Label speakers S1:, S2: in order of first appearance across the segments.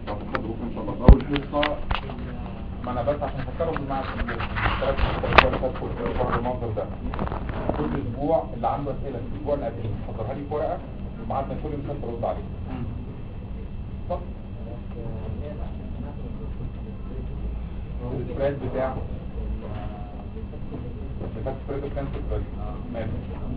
S1: طب خد بكره ان شاء الله اول حصه ما انا بس عشان افكرهم بالمعنى الثلاث حصص المنظر ده كل اسبوع اللي عنده اسئله في الاسبوع اللي قبليه حضرها لي في ورقه ومعادنا كل مثال ترد عليه صح السبريد بتاع بتاع السبريد كان سبريد ماشي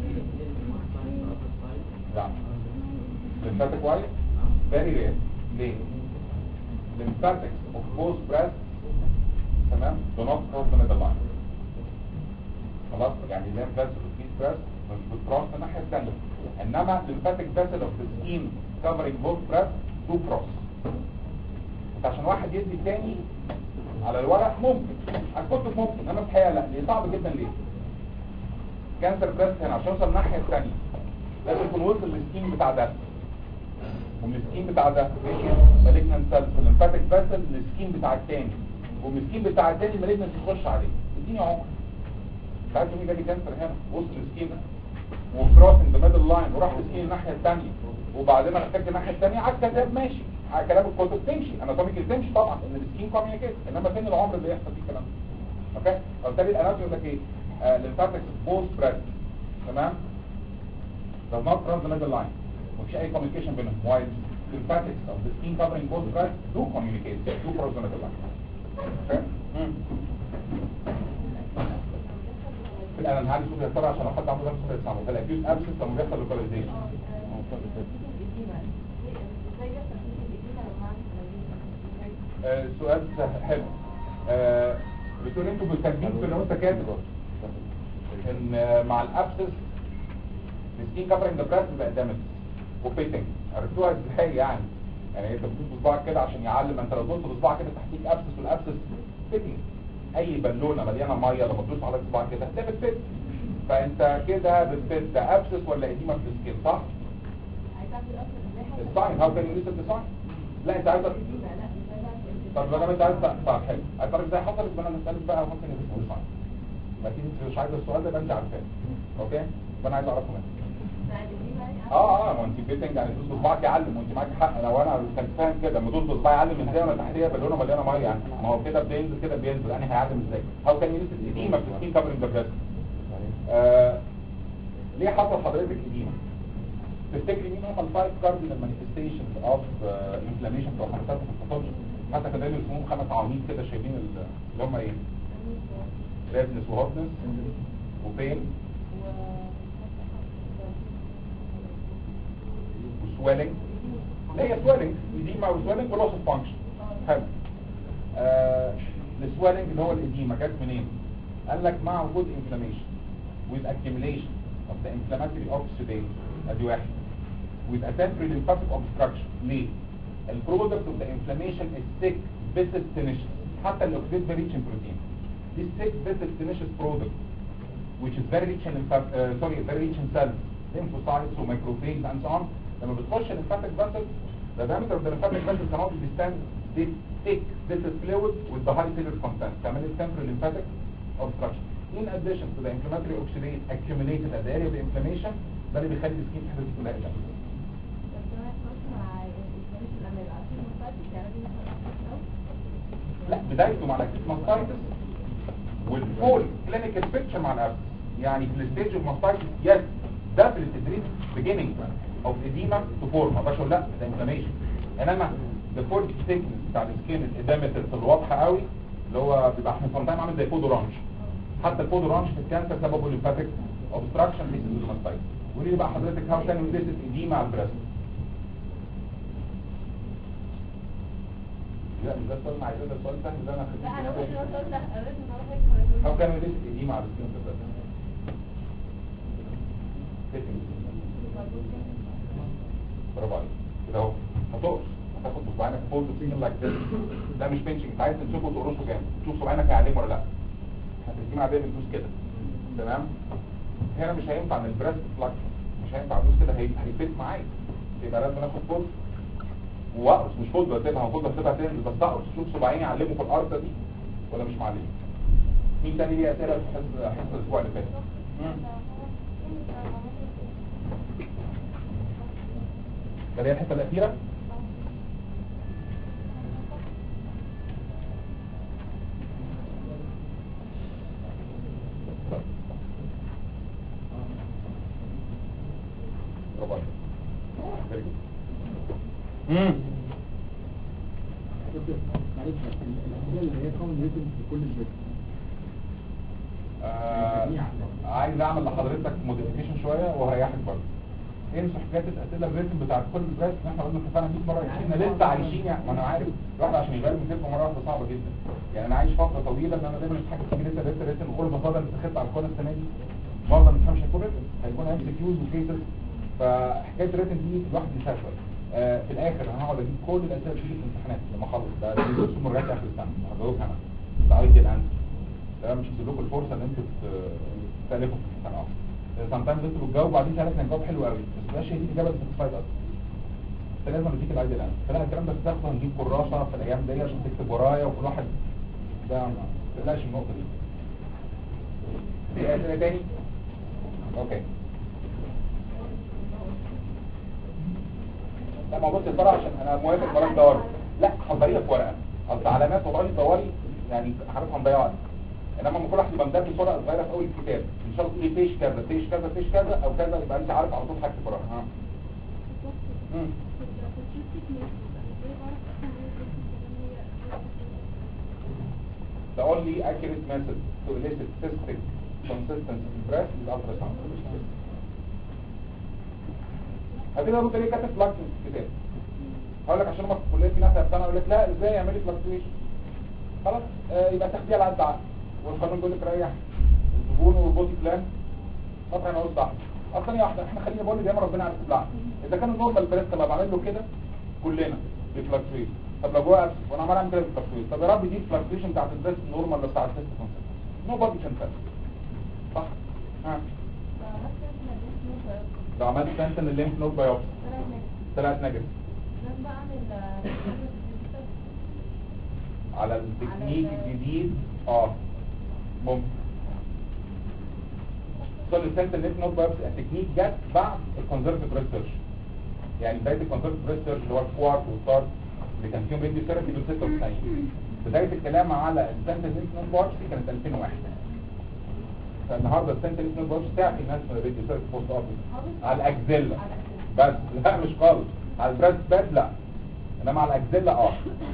S1: لا lymphatic wise very rare ليه lymphatics of both breasts تمام do not cross the middle line خلاص يعني lymph vessel of each breast مش بتكروس الناحية الثانية انما lymphatic vessel of the skin covering both breasts do cross انت عشان واحد يدي الثاني على الورق ممكن هتكتب ممكن انما في الحقيقة لا ليه صعب جدا ليه كانسر بريست هنا عشان يوصل الناحية الثانية لازم يكون وصل للسكين بتاع ده ومن السكين بتاع ده ماشي مالجنان سيلز في الليمفاتيك فاسل للسكين بتاع الثاني ومن السكين بتاع الثاني المالجنان تخش عليه اديني عمر انت عارف مين جالي كانسر هنا وسط السكين وكروسنج ذا ميدل لاين وراح للسكين الناحيه الثانيه وبعدين انا احتاج الناحيه الثانيه على الكتاب ماشي على كلام الكتب تمشي اناتوميك تمشي طبعا ان السكين كوميونيكيت انما فين العمر اللي يحصل فيه الكلام ده اوكي فبالتالي الاناتومي يقول لك ايه الليمفاتيك بوست بريست تمام does not cross the middle line مفيش اي communication بينهم while lymphatics of the skin covering both breasts do communicate do cross the middle line okay مم. في الان انا هعمل صوت يا ترى عشان لو حد عنده نفس الصوت يسمعه فالاكيوت ابسس لما بيحصل لوكاليزيشن سؤال حلو آه، بتقول انتوا بالتنبيه في لو انت كاتب ان آه، مع الابسس السكين كفرنج ذا بريست بيبقى دامج وفيتنج عرفتوها ازاي يعني يعني انت بتدوس بصباعك كده عشان يعلم انت لو دوست بصباعك كده تحتيك ابسس والابسس فيتنج اي بالونه مليانه ميه لما تدوس على صباعك كده هتلاقي بتفت فانت كده بتفت ده ابسس ولا اديمه في السكين صح؟ الساين هاو كان يو ريسيت الساين؟ لا انت عايز طب ما دام انت عايز طب حلو هتعرف ازاي حصلت ما انا هسالك بقى ممكن يبقى اسمه الساين لكن انت مش عايز السؤال ده يبقى انت عارفاه اوكي؟ فانا عايز اعرفه منك اه اه ما انت بيتنج يعني تدوس بصباعك يعلم وانت معاك حق لو انا كنت فاهم كده لما تدوس بصباعي يعلم ازاي وانا تحتيه بالونه مليانه ميه يعني ما هو كده بينزل كده بينزل يعني هيعلم ازاي هاو كان يونس الاديمه في السكين كفرنج ذا بريست آه ليه حصل حضرتك اديمه تفتكري مين هم الفايف كاردينال مانيفستيشنز اوف انفلاميشن بتوع حضرتك في الباثولوجي حتى كده اسمهم خمس عواميد كده شايلين ال- اللي هم ايه ريدنس وهوتنس وبين وسويلنج لا هي سويلنج اديما وسويلنج ولوس اوف فانكشن حلو آه السويلنج اللي هو الاديما جت منين قال لك مع وجود انفلاميشن with accumulation of the inflammatory oxidase ادي واحد with a temporary lymphatic obstruction ليه البرودكت of the inflammation is thick viscous tenacious حتى الاوكسيد very rich in protein this thick viscous tenacious product which is very rich in lymphatic uh, sorry very rich in cells lymphocytes ومicrophages and so on لما بتخش lymphatic vessels the diameter of the lymphatic vessels cannot withstand this thick viscous fluid with the high cellular content تعمل لي temporary lymphatic obstruction in addition to the inflammatory oxidase accumulated at the area of the inflammation ده اللي بيخلي السكين تحدث كلها إدام لا بدايته مع الاكيد ماستايتس والفول كلينيكال بيكتشر مع الابس يعني في الستيج اوف ماستايتس يس ده في التدريس beginning of edema to form ما بقولش لا ده inflammation انما the full thickness بتاع السكين الادامترز الواضحه قوي اللي هو بيبقى احنا سمتايم عامل زي كود اورانج حتى الكود اورانج في الكانسر سببه ليمفاتيك اوبستراكشن ليس الماستايتس قولي لي بقى حضرتك هاو كان يو ديس edema على البريست لا مش ده السؤال اللي عايزاه ده السؤال الثاني اللي انا خدته How can we list edema على السكين في البريست؟ Fitting. برافو عليك كده اهو هتقص هتاخد بصبعينك فولد سيجنال لايك ذس ده مش بنشنج انت عايز تمسكه وتقرصه جامد تشوف صبعينك هيعلم ولا لا هتدينا عاديه بندوس كده تمام هنا مش هينفع ان البريست فلاكشن مش هينفع ادوس كده هي- هيفت معايا يبقى لازم اخد فولد واقرص مش فولد بسيبها هو فولد بسيبها تنزل بس اقرص شوف صباعيني يعلموا في الارض دي ولا مش معلم مين تاني ليه اسئله في حصه حصه الاسبوع اللي فات مم. ده هي الحته الاخيره امم
S2: دكتور معلش الاسئله اللي هي كومن ريتم في كل البيت
S1: آه عايز اعمل لحضرتك موديفيكيشن شويه وهريحك برضه انسوا حكايه الاسئله الريتم بتاعت كل البريس اللي احنا قلنا اتفقنا 100 مره احنا لسه عايشين يعني ما انا عارف الواحد عشان يغير من كلمه مره واحده صعبه جدا يعني انا عايش فتره طويله ان انا دايما الحاجه بتيجي لسه لسه لسه نقول بفضل انت خدت على الكون السنه دي معظم الامتحان مش هيكون ريتم هيكون ام سي كيوز وكيسز فحكايه الريتم دي الواحد ينساها شويه آه في الاخر انا هقعد اجيب كل الاسئله اللي بتيجي في الامتحانات لما اخلص ده دي بص مراجعه اخر السنه هجاوبها انا ده ايدي الانسر ده مش هديلكم الفرصه ان انتوا ت- تالفوا في الامتحان اه سام تايمز انتوا بتجاوبوا بعدين تعرف نجاوب حلو قوي بس مبقاش هي دي الاجابه اللي ساتسفايد اصلا انت لازم اديك الايدي الانسر فلا الكلام ده بتاخده هنجيب كراسه في الايام دي عشان تكتب ورايا وكل واحد ده ما تقلقش من النقطه دي في اسئله تاني اوكي لا ما بص الفرع عشان انا موافق وراك دوري لا حضري لك ورقه اصل علامات والله دوري يعني حضرتك هنضيع وقت انما لما كل واحد يبقى مدرس ورقه صغيره في اول الكتاب ان شاء الله تقولي فيش كذا فيش كذا فيش كذا او كذا يبقى انت عارف على طول حاجتك وراها ها مم. The only accurate method to elicit cystic consistency in breast is ultrasound. هتبقى ابو طريقه كاتب فلاكشن في الكتاب هقول لك عشان ما في الكليه في ناس هتقتنع يقول لك لا ازاي يعملي فلاكشويشن خلاص آه يبقى تاخديها على قد عقل والقانون بيقول لك ريح الزبون والبودي بلان طبعا انا قلت صح اصل ثانيه واحده احنا خلينا بقول زي ما ربنا عارف بالعقل اذا كان النورمال بريست لما بعمل له كده كلنا بيفلكتويت طب لو جوه أبس وانا عمال اعمل كده بيفلكتويت طب يا رب دي الفلكتويشن بتاعت البريست نورمال ولا بتاعت البريست كونسنت نو بادي كان فاهم صح ها لو عملت سنتن الليمف نود بايوبسي طلعت نيجاتيف على التكنيك الجديد اه ممكن صار السنت الليمف نود بايوبسي التكنيك جت بعد الكونزرفتيف ريسيرش يعني بدايه الكونزرفتيف ريسيرش اللي هو الكوارت والتارت اللي كان فيهم راديو ثيرابي دول 96 بدايه الكلام على السنت الليمف نود بايوبسي كانت 2001 فالنهارده السنت الليمف نود بايوبسي تعطي الناس من الراديو ثيرابي بوست اوبس على الاكزيلا بس لا مش خالص على البريست باد لا انما على الاكزيلا اه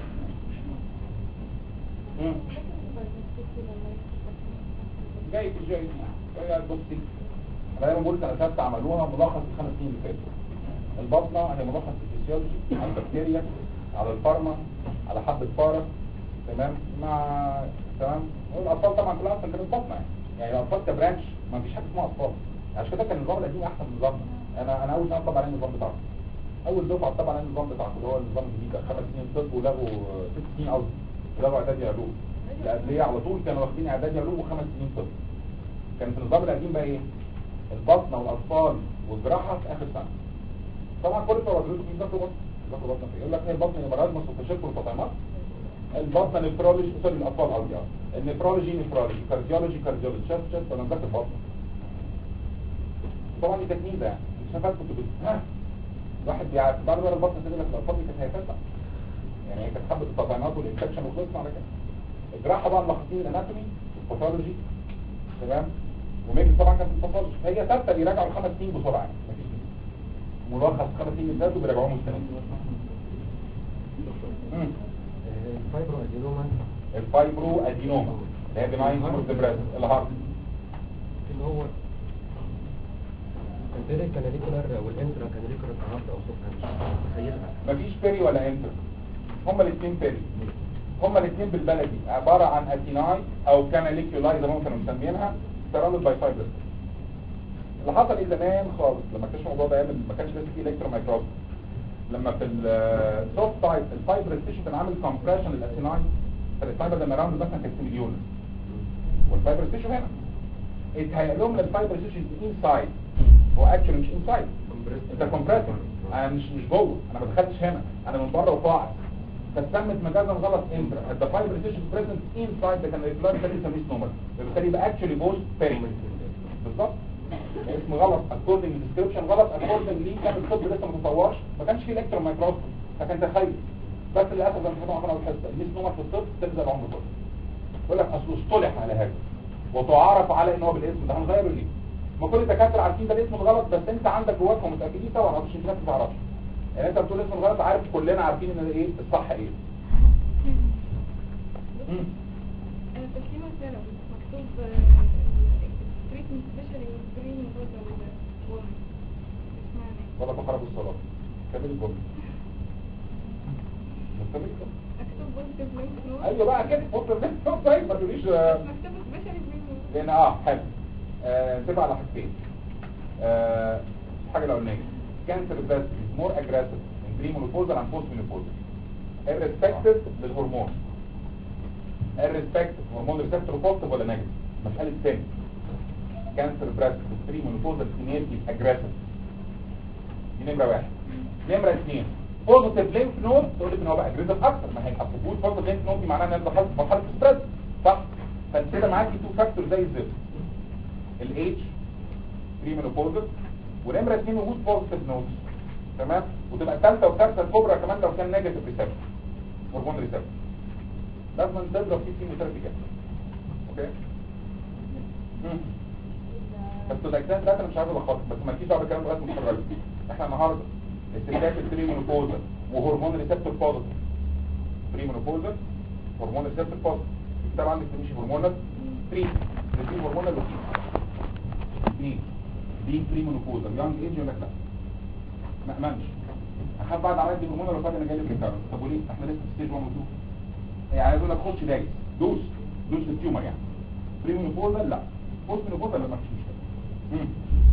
S1: مم. جاي في الجاي دي بصي انا دايما بقول سنه ثالثه عملوها ملخص الخمس سنين اللي فاتوا البطنه هي ملخص الفسيولوجي على البكتيريا على الفارما على حبه فاره تمام مع تمام والاطفال طبعا كلها اصلا كانت بطنه يعني يعني الاطفال كبرانش ما فيش حاجه اسمها اطفال عشان كده كان النظام القديم احسن من نظامنا انا انا اول سنه طبعا على النظام بتاعنا اول دفعه طبعا على النظام بتاعنا اللي هو النظام الجديد ده خمس سنين طب ولغوا ست سنين قصدي ولغوا اعدادي علوم اللي قبليه على طول كانوا واخدين اعدادي علوم وخمس سنين طب كان في النظام القديم بقى ايه البطنه والاطفال والجراحه في اخر سنه طبعا كل بتوع الرياضه بيذاكروا بطن بيذاكروا بطن يقول لك هي البطن هي مرض مستشفى والتطعيمات البطنه نفرولوجي سوري الاطفال قصدي اه النفرولوجي نفرولوجي كارديولوجي كارديولوجي شاف شاف انا مذاكر بطن طبعا دي تكنيزه يعني شافات كنت بت ها واحد بيعرف بعد ما البطن تقول لك الاطفال دي كانت هيفتح يعني هي كانت حبه التطعيمات والانفكشن وخلصنا على كده الجراحه بقى ملخصين الاناتومي والباثولوجي تمام وميكس طبعا كان في الباثولوجي هي ثابته بيراجعوا الخمس سنين بسرعه يعني مفيش جديد. ملخص خمس سنين اللي فاتوا بيراجعوهم السنه دي مم.
S2: الفايبرو ادينوما
S1: الفايبرو ادينوما اللي هي بناين سموث بريست الهارت
S2: اللي هو البيري كاناليكولار والانترا كاناليكولار تعرض او سكر مش متخيلها
S1: مفيش بيري ولا انتر هما الاثنين بيري هما الاثنين بالبلدي عبارة عن اتيناي او كاناليكيولاي زي ما هم كانوا مسمينها سراوند باي فايبر اللي حصل ايه زمان خالص لما اكتشفوا الموضوع ده ايام ما كانش لسه فيه الكترو مايكروسكوب لما في السوفت سايد الفايبر ستيشن كان عامل كومبريشن للاتيناي فالفايبر ده اراوند مثلا كان مليون والفايبر ستيشن هنا اتهيأ لهم ان الفايبر ستيشن انسايد هو اكشن مش انسايد انت كومبريسور انا مش مش جوه انا ما دخلتش هنا انا من بره وقاعد فسمت مجازا غلط انترا the fiber tissue present inside the canalicular ده بيسميه نورمال فبالتالي يبقى actually both peri بالظبط اسم غلط according to description غلط according ليه كان الطب لسه ما تطورش ما كانش فيه الكترون مايكروسكوب فكان تخيل بس للاسف زي ما احنا عملنا الحصه الميس نمر في الطب تبدا العمر كله يقول لك اصله اصطلح على هذا وتعرف على ان هو بالاسم ده هنغيره ليه ما كل الدكاتره عارفين ده الاسم الغلط بس انت عندك جواك ومتاكدين طبعا ما فيش ناس ما تعرفش يعني انت بتقول اسم الغلط عارف كلنا عارفين ان ايه الصح ايه مم.
S3: انا تسليمة سنة مكتوب تريتمنت سبيشالي والجرين ووزن وومن اسمعني
S1: ولا تقرب الصلاة كمل الجملة مستمر كده.
S3: مكتوب بوزيتيف لينك نود
S1: ايوه بقى كده حط النفس طيب ما تقوليش آه،
S3: مكتوب سبيشالي جرين
S1: لان اه حلو آه، تبقى على حاجتين آه، الحاجه الاولانيه كانسر بريست is more aggressive in pre-menopausal and post-menopausal irrespective للهرمون irrespective هرمون ريسبتور بوزيتيف ولا نيجاتيف مساله سن كانسر بريست في pre-menopausal female is aggressive دي نمره واحد نمره اثنين بوزيتيف لينف نود تقول لك ان هو بقى اجريسيف اكتر ما هي اصل بوزيتيف لينف نود دي معناها ان انا دخلت في مرحله ستريس صح فانت كده معاكي تو فاكتور زي الزفت الاتش بريمينوبوزل ونمره اثنين وجود بوزيتيف نودز تمام وتبقى الثالثه والثالثه الكبرى كمان لو كان نيجاتيف ريسبتور هرمون ريسبتور لازم تضرب فيه كيموثيرابي جامد اوكي مم. بس الاجزاء ده انا مش عايز الخط بس ما تجيش على كلام لغايه ما نتخرج احنا النهارده استهلاك البريمينوبوزل وهرمون ريسبتور بوزيتيف بريمينوبوزل هرمون ريسبتور بوزيتيف الكتاب عندك تمشي هرمونال 3 ريسيف هرمونال وكي اثنين دي بريمينوبوزل يونج ايج يقول لك لا ما امنش اخد بعد عمليه دي هرمونال وفجاه انا جاي لي ريكارنس طب وليه احنا لسه في ستيج 1 و 2 يعني عايز اقول لك خش دايس دوس دوس التيومر يعني بريمينوبوزل لا بوست مينوبوزل لا ما فيش مشكله مم.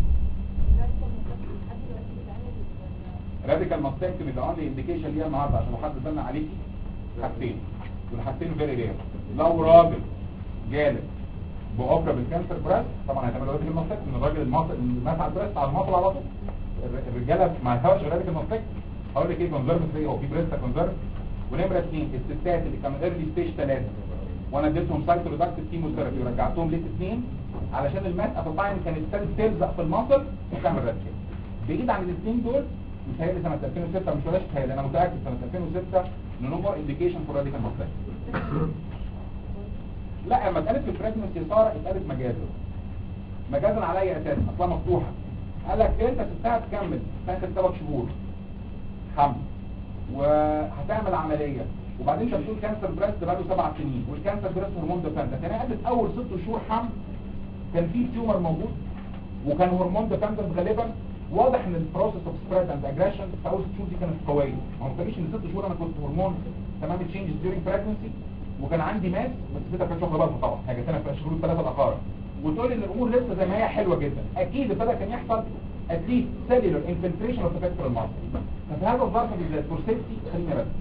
S1: راديكال ماستكتومي اللي اونلي انديكيشن ليها النهارده عشان لو حد بالنا عليكي حاجتين والحاجتين فيري رير لو راجل جالك باوبرا بالكانسر بريست طبعا هيتعمل راديكال ماستكتومي ان الراجل المصل اللي مات على البريست على المصل على طول الر- الرجاله ما ينفعش راديكال ماستكتومي هقول لك ايه كونزرف هو في بريست كونزرف ونمره اثنين الستات اللي كانوا ايرلي ستيج 3 وانا اديتهم سايتوريدكتيف كيموثيرابي ورجعتهم ليت اثنين علشان المات اتطعم كانت ابتدت تلزق في المصل وتعمل راديكال بعيد عن الاثنين دول متهيألي سنة 2006 مش ولاش متهيألي انا متأكد سنة 2006 ان نو مور انديكيشن فور راديكال ماستكتومي لا لما اتقالت في البريجنسي صار اتقالت مجازا مجازا على اي اساس اصلا مفتوحه قال لك انت ستها تكمل تاخد ثلاث شهور حمل وهتعمل عمليه وبعدين انت بتقول كانسر بريست بقاله سبع سنين والكانسر بريست هرمون ديبندنت يعني قالت اول ست شهور حمل كان في تيومر موجود وكان هرمون ديبندنت غالبا واضح ان البروسيس اوف سبريد اند اجريشن في اول ست شهور دي كانت قويه ما هو تقوليش ان ست شهور انا كنت هرمون تمام تشينجز ديورنج بريجنسي وكان عندي ماس بس كده كانت واخده بالها طبعا هي جت لنا في الشهور الثلاثه الاخر وتقول ان الامور لسه زي ما هي حلوه جدا اكيد ابتدى كان يحصل اتليست سيلولر انفلتريشن اوف افكتور المصل ففي هذا الظرف بالذات فور سيفتي خليني بس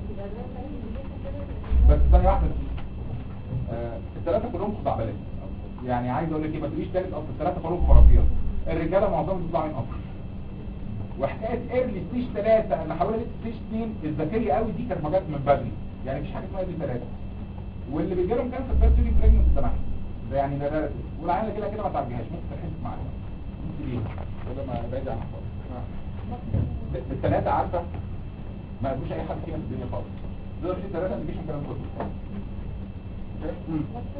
S1: بس ثانيه واحده آه الثلاثه كلهم خزعبلات يعني عايز اقول لك ايه ما تقوليش ثالث اصل الثلاثه كلهم خرافيات الرجاله معظمهم بيطلعوا عين اصلا وحكايه ايرلي ستيج 3 اللي حوالي ستيج 2 الذكيه قوي دي كانت مجات من بدري يعني مفيش حاجه اسمها ايرلي 3 واللي بيجي لهم كانسر فاست يوري بريجننت ده معاك ده يعني ده ريلاتيف والعيله كده كده ما تعالجهاش ممكن تحس معاها انت ليه ولا ما بعيد عنها خالص آه. بالثلاثه عارفه ما قالوش اي حد فينا في الدنيا خالص ده في ثلاثه انديكيشن كلام كله أوكي؟ مم.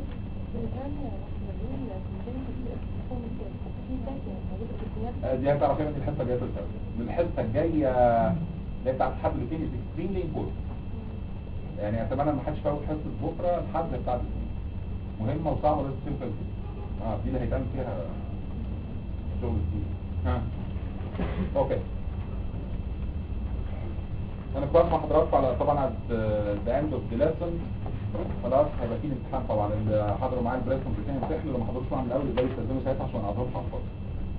S1: آه، دي هتعرفي من الحصه الجايه بالظبط من الحصه الجايه اللي هي بتاعت الحد الاثنين اكستريملي امبورت يعني اتمنى ان محدش فوت حصه بكره الحد بتاعت الاثنين مهمه وصعبه لازم تصير في اه دي اللي هيتعمل فيها شغل كتير ها اوكي انا كويس مع حضراتكم على طبعا على ذا اند اوف ذا ليسن خلاص هيبقى في امتحان طبعا اللي حضروا معايا البريس كومبليكيشن امتحان اللي ما حضروش معايا من الاول يقدروا يستخدموا ساعتها عشان ما اعذرهمش على الفاضي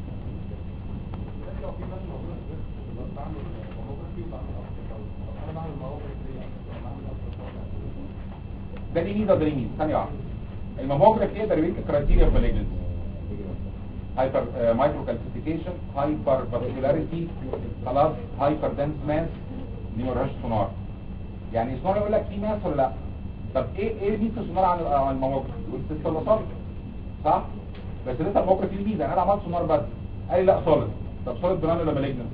S1: ده ليه ميزه وده ليه ميزه ثانيه واحده الماموجراف ايه ده ريبيت كرايتيريا اوف مالجنسي هايبر مايكرو كالسيفيكيشن هايبر فاسكولاريتي خلاص هايبر دنس ماس دي ما لهاش سونار يعني سونار يقول لك في ماس ولا لا طب ايه ايه ميزه السونار عن عن الماموجراف والاستيلوسات صح بس لسه الماموجراف فيه ميزه انا عملت سونار بس قال لي لا سوليد طب سوليد بناين ولا مالجنس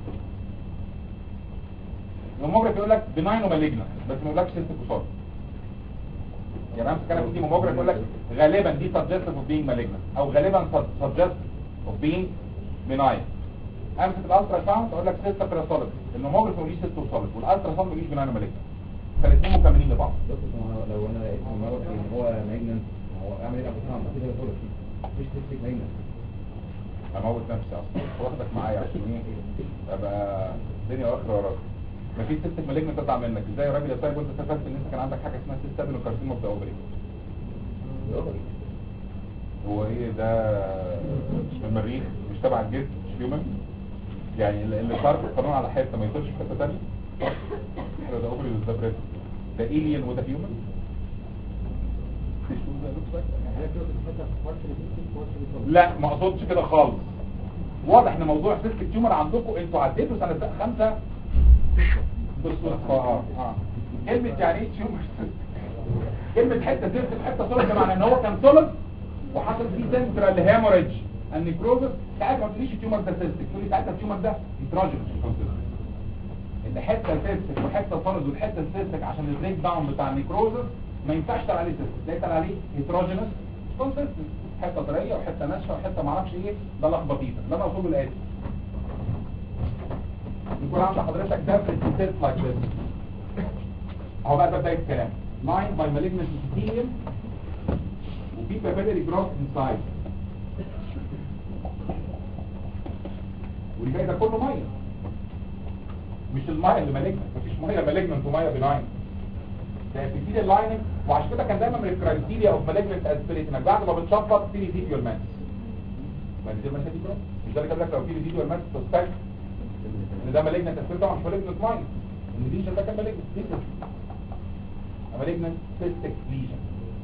S1: الماموجراف يقول لك بناين ومالجنس بس ما يقولكش سيستم وصول يعني انا بتكلم في ماموجراف يقول لك غالبا دي سبجكتيف اوف بينج مالجنس او غالبا سبجكتيف اوف بينج بناين امسك الالترا ساوند اقول لك سيستا بريسوليد الموموجراف مفيش سيستو سوليد والالترا ساوند مفيش بنانا مالجنت فالاثنين مكملين لبعض
S2: بص ما هو لو انا لقيت المرض ان هو ماجنن هو اعمل ايه ابو سام كده بقول لك مفيش تستيك ماجنن
S1: اموت نفسي اصلا واخدك معايا عشان ايه ابقى الدنيا واخره وراك مفيش سيستم مالجنت تطلع منك ازاي يا راجل يا طيب وانت استفدت ان انت كان عندك حاجه اسمها سيستم كارسينوم اوف ذا اوفري هو ايه ده مش من المريخ مش تبع الجسم مش هيومن يعني اللي اللي صار في القانون على حته ما يصيرش في حته ثانيه حلو ده اوفري وده بريس ده ايليان وده هيومن لا ما اقصدش كده خالص واضح ان موضوع سيستم تيومر عندكم انتوا عديتوا سنه خمسه بالصوره اه اه كلمه يعني ايه تيومر كلمه حته سيستم حته سوليد بمعنى ان هو كان سوليد وحصل فيه سنترال هيموريدج النيكروزس ساعتها ما تقوليش التيومر ده سيستم تقولي ساعتها التيومر ده هيتراجينس ان حته سيستم وحته سوليد والحته السيستك عشان البريك داون بتاع النيكروزس ما ينفعش تقول عليه سيستم ده يتقال عليه هيتراجينس كونسيستنت حته طريه وحته ناشفه وحته ما اعرفش ايه ده لخبطيطه ده انا اقصده الاتي يكون عند حضرتك دبل سيست لايك ذس اهو بقى ده بدايه الكلام لاين باي مالجنس epithelium وفي papillary growth inside والباقي ده كله ميه مش الميه اللي مالجنت مفيش ميه مالجنت وميه بناين ده epithelial lining وعشان كده كان دايما من الكرايتيريا اوف مالجنت اسبريت انك بعد ما بتشفط في ريزيديوال ماس ما دي الماس دي كده مش ده اللي كان لك لو في ريزيديوال ماس تستك ان ده مالجنت اسبريت طبعا مش مالجنت ميه ان دي ده كان مالجنت دي مالجنت سيستك ليجن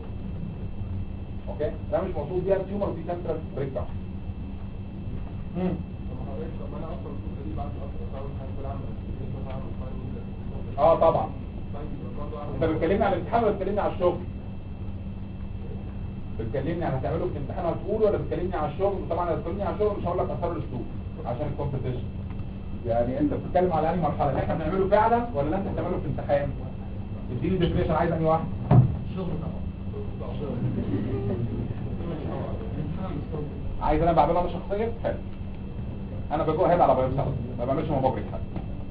S1: اوكي ده مش مقصود بيها تيومر ودي سنترال بريك داون امم اه طبعا انت بتكلمني على الامتحان ولا بتكلمني على الشغل بتكلمني على هتعمله في الامتحان هتقول ولا بتكلمني على الشغل طبعا لو بتكلمني على الشغل مش هقول لك اثار الاسلوب عشان الكومبيتيشن يعني انت بتتكلم على انهي مرحله اللي احنا بنعمله فعلا ولا اللي انت بتعمله في امتحان اديني ديفينيشن عايز انهي واحد عايز انا بعمله انا شخصيا حلو انا بجو هيد على بايوبسي ما بعملش مبرك حد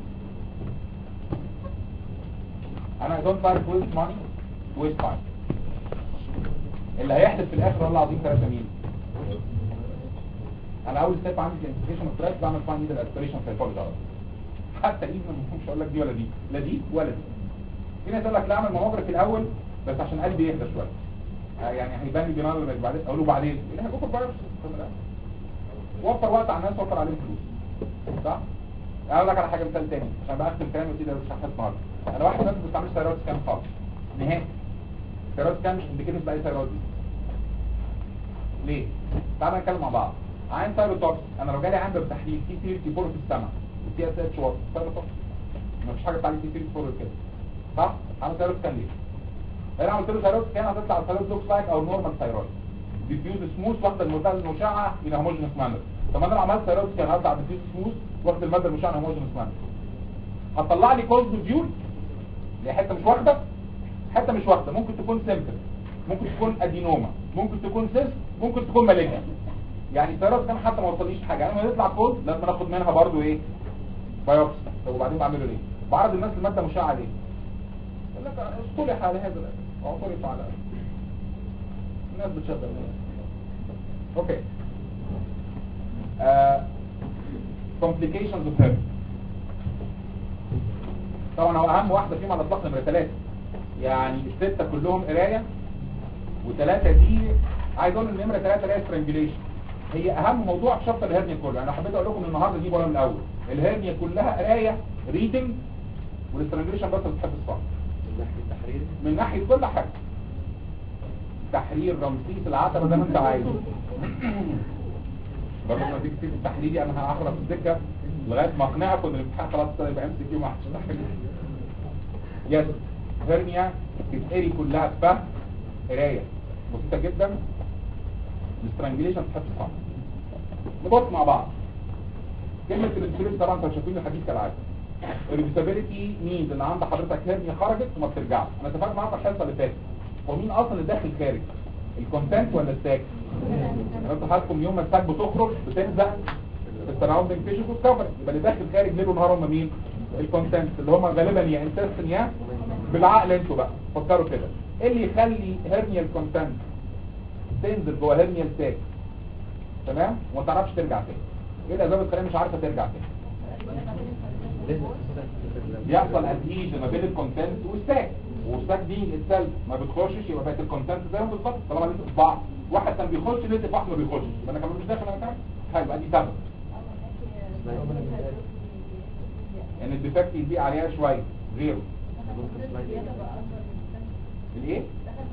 S1: انا دونت لايك ويست ماني ويست تايم اللي هيحدث في الاخر والله العظيم ثلاثه مين انا اول ستيب عندي الانتجريشن اوف تراك بعمل فاين نيدل اسبريشن في الفولج حتى ايفن مش هقول لك دي ولا دي لا دي ولا دي في ناس يقول لك لا اعمل ماموجراف الاول بس عشان قلبي يهدى شويه آه يعني هيبان لي بنار لما بعدين اقول له بعدين يقول لي هجوفر بايوبسي وفر وقت على الناس وفر عليهم فلوس صح اقول لك على حاجه مثال تاني عشان بقى اختم كلامي وكده مش هحتاج النهارده انا واحد الناس ما بتستعملش ثيرويد سكان خالص نهائي ثيرويد سكان مش انديكيتد باي ثيرويد ليه تعالى نتكلم مع بعض عين ثيروتوكس انا لو جالي عندي تحليل تي 3 تي 4 في السماء والتي اس اتش واط ثيروتوكس مفيش حاجه بتاع تي 3 تي 4 كده صح عامل ثيرويد سكان ليه انا عملت له ثيرويد سكان هتطلع الثيرويد لوكس لايك او نورمال ثيرويد ديفيوز سموث واخد الماده المشعه الى هوموجينس مانر طب انا لو عملت ثيرويد سكان هطلع ديفيوز سموث واخد الماده المشعه هوموجينس مانر هتطلع لي كولد فيول اللي حته مش واخده حته مش واخده ممكن تكون سيمبل ممكن تكون ادينوما ممكن تكون سيست ممكن تكون مالجنت يعني الثيرويد كان حتى ما وصليش حاجه انا لما يطلع كولد لازم ناخد منها برضو ايه بايوبسي طب وبعدين بعمله ليه بعرض الناس الماده مشعه ليه يقول لك اصطلح على هذا الامر اعترف على الناس بتشغل اوكي آه complications of herpes طبعا هو اهم واحده فيهم على الاطلاق نمره ثلاثه يعني السته كلهم قرايه وثلاثه دي عايز اقول ان نمره ثلاثه اللي هي strangulation هي اهم موضوع في شابتر الهرنيا كله يعني حبيت اقول لكم ان النهارده دي بقى من الاول الهرنيا كلها قرايه ريدنج والاسترانجوليشن بس بتحب الصح
S2: من ناحيه التحرير
S1: من ناحيه كل حاجه تحرير رمسيس العتبه زي ما انت عايز برضه لما تيجي تكتب التحريري انا هعرف السكه لغايه ما اقنعك ان الامتحان خلاص ابتدى يبقى ام سي كيو ما حدش تحرير يس هرنيا تتقري كلها فهم قرايه بسيطه جدا الاسترانجليشن تحب الصح نبص مع بعض كلمه الانسولين طبعا انتوا شايفين الحديث كالعاده الريفيسابيلتي مينز ان عند حضرتك هرنيا خرجت وما بترجعش انا اتفقت معاك في الحصه اللي فاتت هو مين اصلا اللي داخل خارج الكونتنت ولا الساك يعني انتوا حضراتكم يوم ما الساك بتخرج بتلزق السراوندنج تيشوز والكفر يبقى اللي داخل خارج ليل ونهار هم مين الكونتنت اللي هم غالبا يا انتستين يا بالعقل انتوا بقى فكروا كده ايه اللي يخلي هيرنيال كونتنت تنزل جوه هيرنيال ساك تمام وما تعرفش ترجع تاني ايه الاسباب اللي تخليها مش عارفه ترجع تاني بيحصل ادهيجن ما بين الكونتنت والساك والساك دي السيل ما بتخشش يبقى بقت الكونتنت زي ما بالظبط طالما لسه في بعض واحد كان بيخش لسه واحد ما بيخشش فانا كمان مش داخل انا كمان حلو ادي سبب ان الديفكت يضيق عليها شويه غيره الايه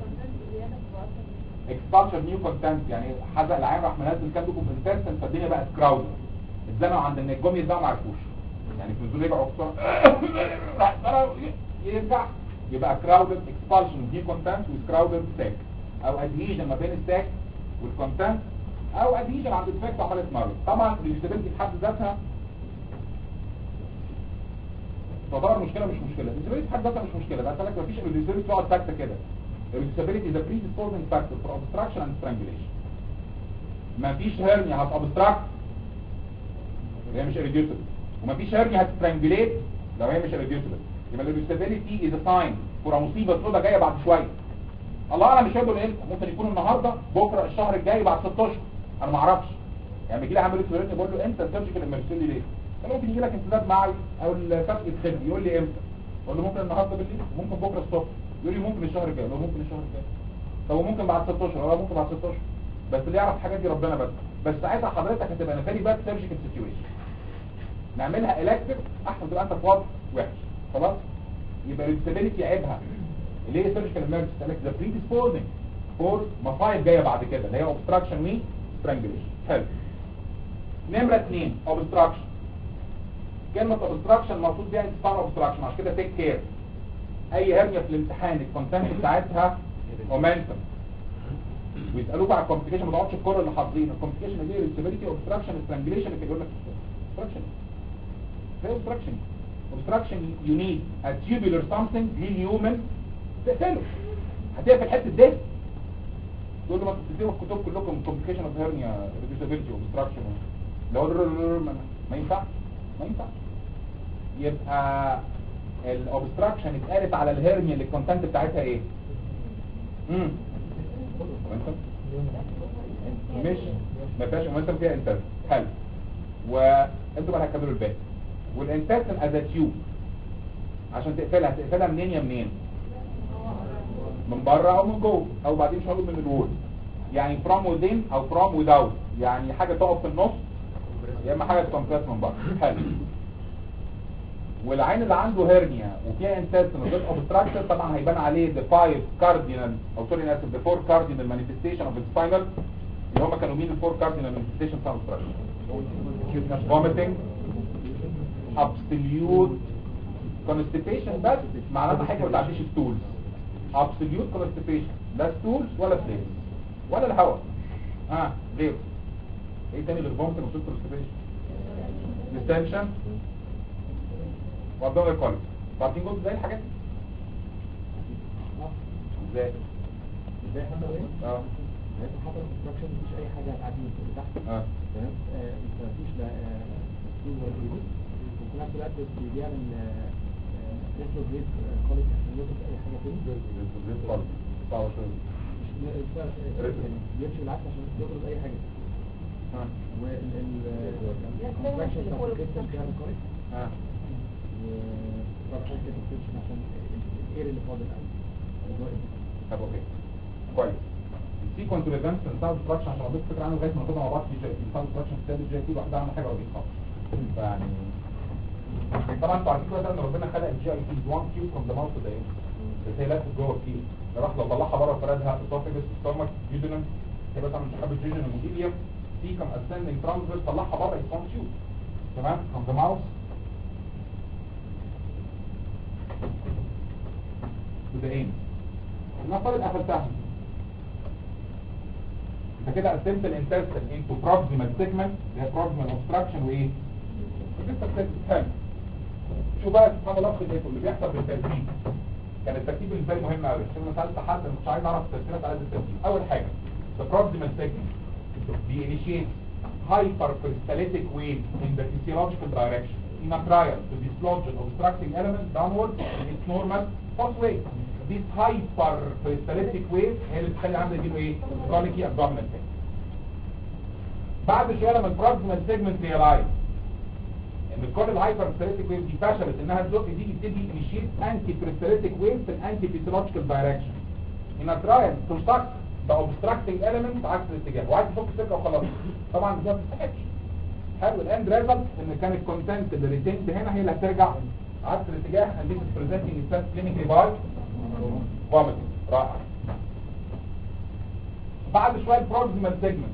S1: اكسبانشن نيو كونتنت يعني حزق العين راح منزل كام دوكم انتستن فالدنيا بقت كراود اتزنقوا عند ان الجم يتباعوا ما عرفوش يعني في نزول يرجعوا بسرعه يرجع يبقى كراودد اكسبانشن نيو كونتنت وكراودد ساك او ادهيجن ما بين الساك والكونتنت او ادهيجن عند الديفكت عملت مرض طبعا الريزابيلتي في حد ذاتها تعتبر مشكله مش مشكله الريزابيلتي في حد ذاتها مش مشكله بس لك مفيش الريزابيلتي تقعد ساكته كده الريزابيلتي ده predisposing factor for obstruction and strangulation مفيش هرنيا هتابستراكت هي مش irreducible ومفيش هرنيا هتسترانجليت لو هي مش irreducible يبقى الريزابيلتي از ساين فور مصيبه سودا جايه بعد شويه الله اعلم مش هيقول امتى ممكن يكون النهارده بكره الشهر الجاي بعد 6 اشهر انا ما اعرفش يعني بيجي لي عامل ريزابيلتي بقول له انت السيرجيكال امرجنسي ليه قال ممكن يجي لك انسداد معي او الفتح يتخلي يقول لي امتى اقول له ممكن النهارده بالليل ممكن بكره الصبح يقول لي ممكن الشهر الجاي لو ممكن الشهر الجاي طب ممكن بعد 6 اشهر اه ممكن بعد 6 اشهر بس اللي يعرف الحاجات دي ربنا بس بس ساعتها حضرتك هتبقى نفاري بقى سيرجيكال سيتويشن نعملها الكتيف احسن تبقى انت في وضع وحش خلاص يبقى الريسابيلتي عيبها اللي هي سيرجيكال امرجنسي قال لك ذا بريديسبوزنج فور مصايب جايه بعد كده اللي هي اوبستراكشن وي سترانجليشن حلو نمره 2 اوبستراكشن كلمه اوبستراكشن مقصود بيها انتفاع اوبستراكشن عشان كده تيك كير اي هرنيا في الامتحان الكونتنت بتاعتها مومنتم ويسالوك على الكومبليكيشن ما تقعدش الكره اللي حافظين الكومبليكيشن اللي هي ريسبيليتي اوبستراكشن سترانجليشن اللي يقول لك اوبستراكشن ايه اوبستراكشن اوبستراكشن يو نيد ا tubular something للهيومن تقفله هتقفل حته ده تقول له ما تكتبوا في الكتب كلكم كومبليكيشن اوف هيرنيا ريديوسابيلتي اوبستراكشن لو ما ينفعش ما ينفعش يبقى الاوبستراكشن اتقالت على الهرنيا اللي الكونتنت بتاعتها ايه امم مش ما فيهاش مومنتم فيها انتر حلو وانتوا بقى هتكملوا الباقي والانتستن از تيوب عشان تقفلها تقفلها منين يا منين من بره او من جوه او بعدين مش هقول من الوول يعني from within او from without يعني حاجه تقف في النص يا اما حاجه تكمبرس من بره حلو والعين اللي عنده هيرنيا وفيها انتستين وغير اوبستراكشن طبعا هيبان عليه the five cardinal او سوري انا اسف the four cardinal manifestation of the spinal اللي هم كانوا مين الفور cardinal manifestation بتاع obstruction vomiting absolute constipation بس معناتها حاجه ما تعديش stools absolute constipation لا stools ولا flares ولا الهواء اه غيره ايه تاني غير vomiting absolute constipation distension وابدون الكوليك عارفين جزء زي الحاجات دي ازاي
S2: ازاي حصل ايه؟
S1: اه
S2: يعني انت حصل obstruction مفيش اي حاجه هتعدي من فوق لتحت
S1: اه
S2: تمام آه، انت مفيش لا ستول ولا جلوكوز وفي نفس الوقت بيعمل ريترو بريك كوليك عشان يوقف اي حاجه تاني
S1: خالص صعب شويه
S2: مش بيمشي بالعكس عشان يضرب اي حاجه
S1: اه
S2: وال الكونتراكشن بتاع الكريستال بيعمل كوليك
S1: اه
S2: وطبعا حاجه كده بتمشي عشان الاير اللي فاضل قوي
S1: طب اوكي كويس السيكونس ايفنتس بتاع الستراكشر عشان اضيف فكره عنه لغايه ما ناخدها مع بعض في بتاع الستراكشر بتاع الجي كل واحده عامله حاجه ودي فيعني طبعا انتوا عارفين كده ان ربنا خلق الجي اي تي 1 كيو فروم ذا ماوث ده بس هي لفت جوه كتير راح لو طلعها بره فردها اسوفيجس ستومك جيجنم هيبقى طبعا شحاب الجيجنم وديليوم سيكم اسندنج ترانسفيرس طلعها بره يسمون تيوب تمام فروم ذا ماوث to the aim نفترض قفلتها انت كده قسمت الانتستين انتو proximal segment اللي هي proximal obstruction وايه؟ لسه segment حلو شو بقى سبحان الله خلقته اللي بيحصل بالترتيب كان الترتيب بالنسبه لي مهم قوي عشان انا سالت حد انا مش عايز اعرف الترتيبات على قد الترتيب اول حاجه the proximal segment بيinitiate hyperperistaltic wave in the physiological direction in a trial to dislodge an obstructing element downward in its normal pathway. This hyperperistaltic wave هي اللي بتخلي عندك يجيله ايه؟ chronic abdominal pain. بعد شويه لما البروكسيمال سيجمنت ريلايز ان كل الهايبرستاليتيك ويف دي فشلت انها تزق دي يبتدي يشيل انتي بريستاليتيك ويف في الانتي فيسيولوجيكال دايركشن ان ترايل تنشق ذا اوبستراكتنج اليمنت عكس الاتجاه وعايز تفك السكه وخلاص طبعا ده ما تستحقش حلو الاند ريزلت ان كان الكونتنت اللي ريتيند هنا هي اللي هترجع عكس الاتجاه and this is presenting itself clinically by vomiting رائع بعد شويه البروكسيمال سيجمنت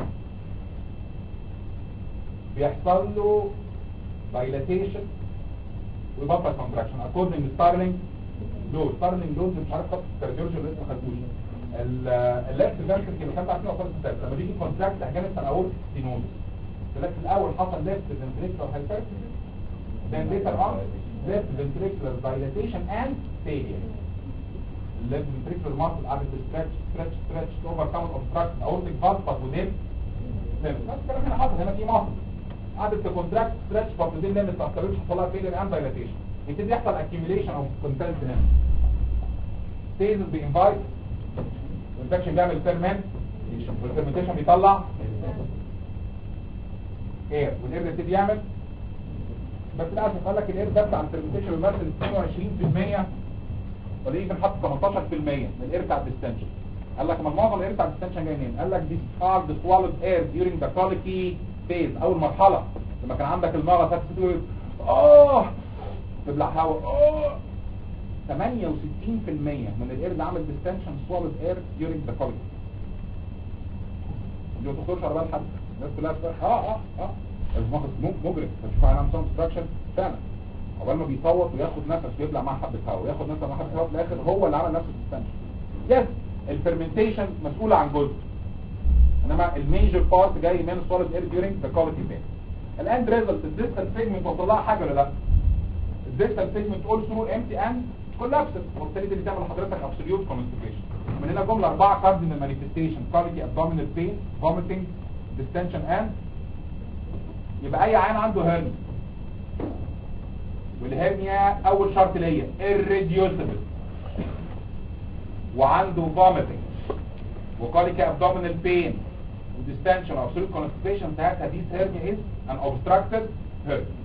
S1: بيحصل له dilatation وبطل contraction according to Starling law Starling law مش عارف خط الكارديولوجي اللي لسه ما خدتوش الليفت فينتركل اللي كان عارفينه خالص الثالث لما بيجي كونتراكت احيانا التناول ستينوز في الاول حصل ليفت فنتريكولار هايبرتروفي then later on left ventricular dilatation and failure left ventricular muscle قعدت stretch stretch stretch to overcome obstruction aortic valve but within limits بس الكلام هنا حصل هنا في muscle قعدت تكونتراكت ستريتش برضه دي ليميت ما تقدرش تحصل لها فيلر اند دايلاتيشن يبتدي يحصل اكيوميليشن اوف كونتنت هنا ستيزز بينفايت الانفكشن بيعمل فيرمنت والفيرمنتيشن بيطلع اير والاير يبتدي يعمل بس للاسف قال لك الاير ده بتاع الفيرمنتيشن بيمثل 22% ولا يمكن حط 18% من الاير بتاع الديستنشن قال لك ما معظم الاير بتاع الديستنشن جاي منين قال لك these are the swallowed air during the colicky phase اول مرحله لما كان عندك المرض هتقول اه تبلع هواء اه 68% من الاير اللي عامل ديستنشن swallowed air during the colicky اللي ما تخطرش على بال حد الناس كلها بتقول اه اه اه المخ مجرم فتشوف على ساوند ستراكشر فعلا عقبال ما بيصوت وياخد نفس ويبلع مع حبه هواء وياخد نفس مع حبه هواء في الاخر هو اللي عمل نفس الديستنشن يس الفرمنتيشن مسؤوله عن جزء انما الميجر بارت جاي من السوليد اير ديورنج ذا كواليتي فين الاند ريزلت الديستال سيجمنت وصل لها حاجه ولا لا الديستال سيجمنت اولسو امتي اند كولابسد وبالتالي دي اللي تعمل لحضرتك ابسوليوت كونستيبيشن من هنا جمله اربعه كاردينال مانيفستيشن كواليتي ابدومينال بين فوميتنج ديستنشن اند يبقى اي عين عنده هرنيا والهرنيا اول شرط ليا irreducible وعنده vomiting وكوليك abdominal pain وديستنشن absolute constipation ساعتها this hernia is an obstructed hernia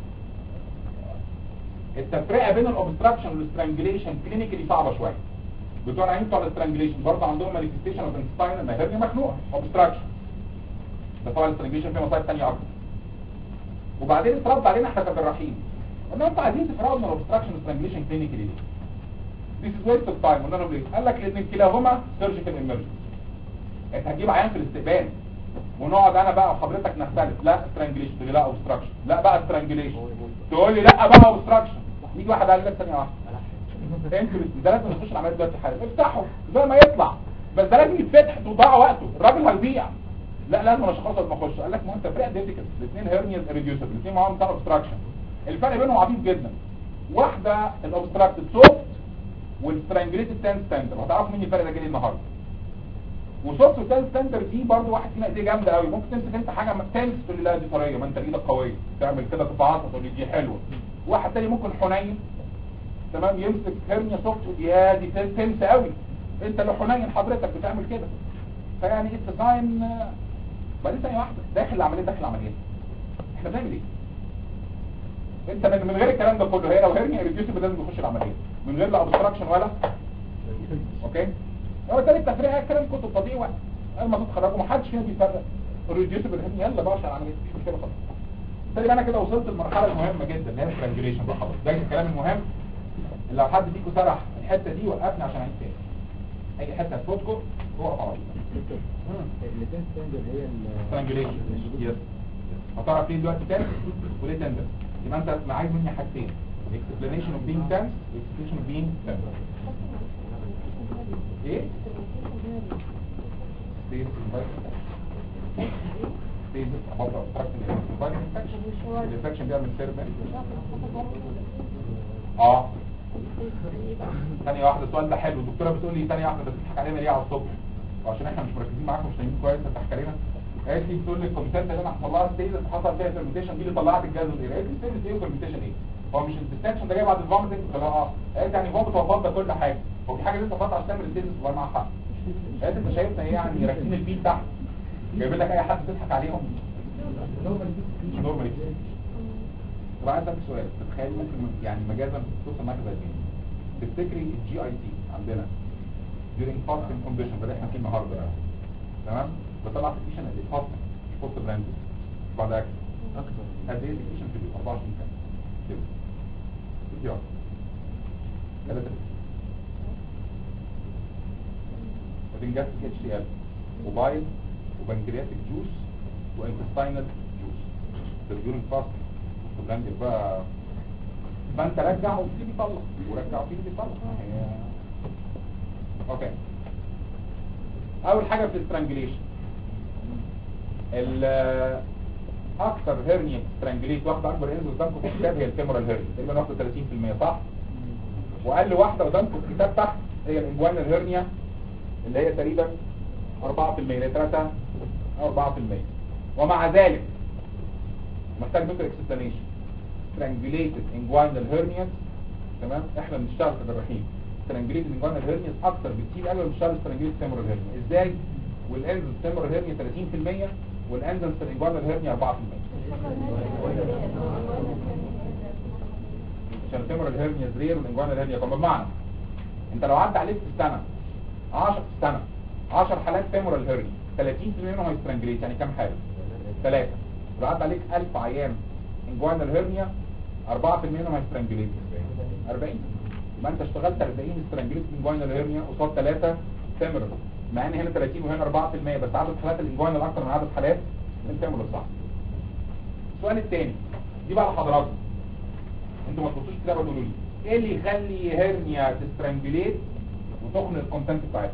S1: التفرقه بين الاوبستراكشن والسترانجليشن كلينيكالي صعبه شويه بتوع العين بتوع الاسترانجليشن برضه عندهم مانيفستيشن اوف انستاين ان هيرنيا مخنوقه اوبستراكشن ده طبعا الاسترانجليشن فيه مصايب ثانيه اكتر وبعدين اترد علينا احنا كجراحين قلنا انتوا عايزين تفرقوا بين الاوبستراكشن والسترانجليشن كلينيكالي ليه؟ This is waste of time قلنا لهم ليه؟ قال لك لان كلاهما سيرجيكال ايمرجنسي انت هتجيب عيان في الاستقبال ونقعد انا بقى وحضرتك نختلف لا سترانجليشن تقول لي لا اوبستراكشن لا بقى سترانجليشن تقول لي لا بقى اوبستراكشن يجي واحد قال لك ثانيه واحده انتوا ده لازم نخش العمليه دلوقتي حالا افتحوا زي ما يطلع بس ده لازم يتفتح تضيع وقته الراجل هيضيع لا لازم اشخاص قبل ما اخش قال لك ما انت فرق ديتيكال الاثنين هيرنيز ريديوسبل الاثنين معاهم بتاع اوبستراكشن الفرق بينهم عبيط جدا واحده الاوبستراكتد سوفت والسترانجليتد تان ستاندر هتعرفوا مين الفرق ده جاي النهارده وسوفت وتان ستاندر دي برضو واحد فينا ايديه جامده قوي ممكن تمسك انت حاجه ما تنس تقول لي لا دي طريه ما انت ايدك قويه تعمل كده تفعصها تقول لي دي حلوه واحد تاني ممكن حنين تمام يمسك هرنيا سوفت يا دي تنس قوي انت اللي حنين حضرتك بتعمل كده فيعني الديزاين بعدين ثانيه واحده داخل العمليه داخل العمليه احنا بنعمل ايه انت من, من غير الكلام ده كله هي لو هرنيا ريديوسبل لازم تخش العمليه من غير لا ابستراكشن ولا اوكي هو تاني التفريع كلام كتب تضيع اول ما تتخرجوا ما حدش فينا بيفرق الريديوسبل هرنيا يلا بقى عشان العمليه مش مشكله خالص بالتالي انا كده وصلت للمرحله المهمه جدا اللي هي الترانجليشن بقى خلاص ده الكلام المهم اللي لو حد فيكم سرح الحته دي وقفني عشان اعيد تاني اي حته تفوتكم روح على
S2: الاثنين ستاندر هي
S1: سترانجليشن يس هتعرف ليه دلوقتي تاني وليه تندر يبقى انت عايز مني حاجتين explanation of being tense explanation of being tender ايه space invited space about obstructing invited infection الانفكشن بيعمل سيرفنت اه ثانية واحدة السؤال ده حلو الدكتورة بتقول لي ثانية واحدة انت بتضحك علينا ليه على الصبح وعشان احنا مش مركزين معاكم مش نايمين كويس انت بتضحك علينا قالت لي بتقول لي الكومبيتنت اللي انا حصل لها ستيز حصل فيها فيرمنتيشن دي اللي طلعت الجاز ايه قالت لي ستيز ايه وفيرمنتيشن ايه هو مش الديستنشن ده جاي بعد الفوميتنج قلت لها اه قالت يعني فوميت وفوت ده كل حاجه هو في حاجه لسه فاضله عشان تعمل ستيز والله معاها حق قالت انت شايفنا ايه يعني راكبين الفيل تحت جايبين لك اي حد تضحك عليهم مش نورمال طب عايز اسالك سؤال تتخيل ممكن يعني مجازا توصل معاك زي كده تفتكري الجي اي تي عندنا during fasting condition اللي احنا فيه النهارده يعني. تمام بطلع سكيشن قد ايه fasting مش بوست براند بعد اكل
S2: اكتر
S1: قد ايه سكيشن في اليوم 24 ساعه كده كده يلا ثلاثة بعدين جات اتش سي ال وبايل وبنكرياتيك جوس وانتستاينال جوس ده during fasting بوست براند بقى فانت رجع وفي بيطلع ورجع وفي بيطلع هي اوكي اول حاجه في السترانجليشن ال اكثر هيرنيا سترانجليت واحده اكبر انزل قدامكم في الكتاب هي الفيمورال هيرنيا تقريبا واخده 30% صح واقل واحده قدامكم في الكتاب تحت هي الانجوانال هيرنيا اللي هي تقريبا 4% اللي هي 3 او 4% ومع ذلك محتاج نقرا اكسبلانيشن strangulated inguinal hernias تمام احنا بنشتغل في الرحيم strangulated inguinal hernias اكتر بكتير قوي من بنشتغل strangulated femoral hernia ازاي والانزل femoral hernia 30% والانزل inguinal hernia 4% عشان الفيمورال هيرنيا رير والانجوانال هيرنيا كمان بمعنى انت لو عدى عليك في السنه 10 في السنه 10 حالات فيمورال هيرنيا 30% منهم هيسترانجليت يعني كام حاله؟ ثلاثه لو عدى عليك 1000 عيان انجوانال هيرنيا 4% منهم هيسترانجليت 40 يبقى انت اشتغلت 40 استرانجليت انجوانال هيرنيا قصاد 3 فيمورال مع ان هنا 30 وهنا 4% بس عدد حالات الانجوانال اكتر من عدد حالات الفيمورال صح السؤال الثاني دي بقى لحضراتكم انتوا ما تبصوش كده وتقولوا لي ايه اللي يخلي هيرنيا تسترانجليت وتخنق الكونتنت بتاعتها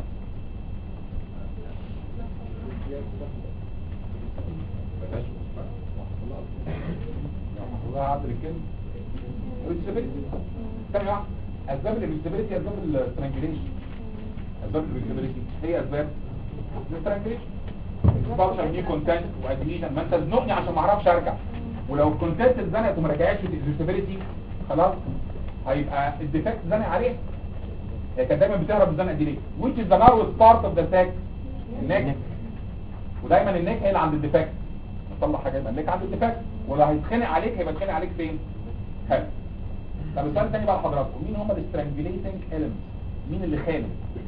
S1: الله عبد الكلمة الريسبيلتي ثانية واحدة اسباب الريسبيلتي اسباب السترانجليشن اسباب الريسبيلتي هي اسباب السترانجليشن اكسبالشن نيو كونتنت وادميشن ما انت تزنقني عشان ما اعرفش ارجع ولو الكونتنت اتزنقت وما رجعتش الريسبيلتي خلاص هيبقى الديفكت زنق عليها هي كانت دايما بتهرب الزنقه دي ليه which is the narrowest part of the sac النك ودايما النك هي اللي عند الديفكت نطلع حاجه يبقى النك عند الديفكت ولو هيتخانق عليك هيبقى يتخانق عليك فين حلو طب السؤال الثاني بقى لحضراتكم مين هم السترانجليتنج elements مين اللي خانق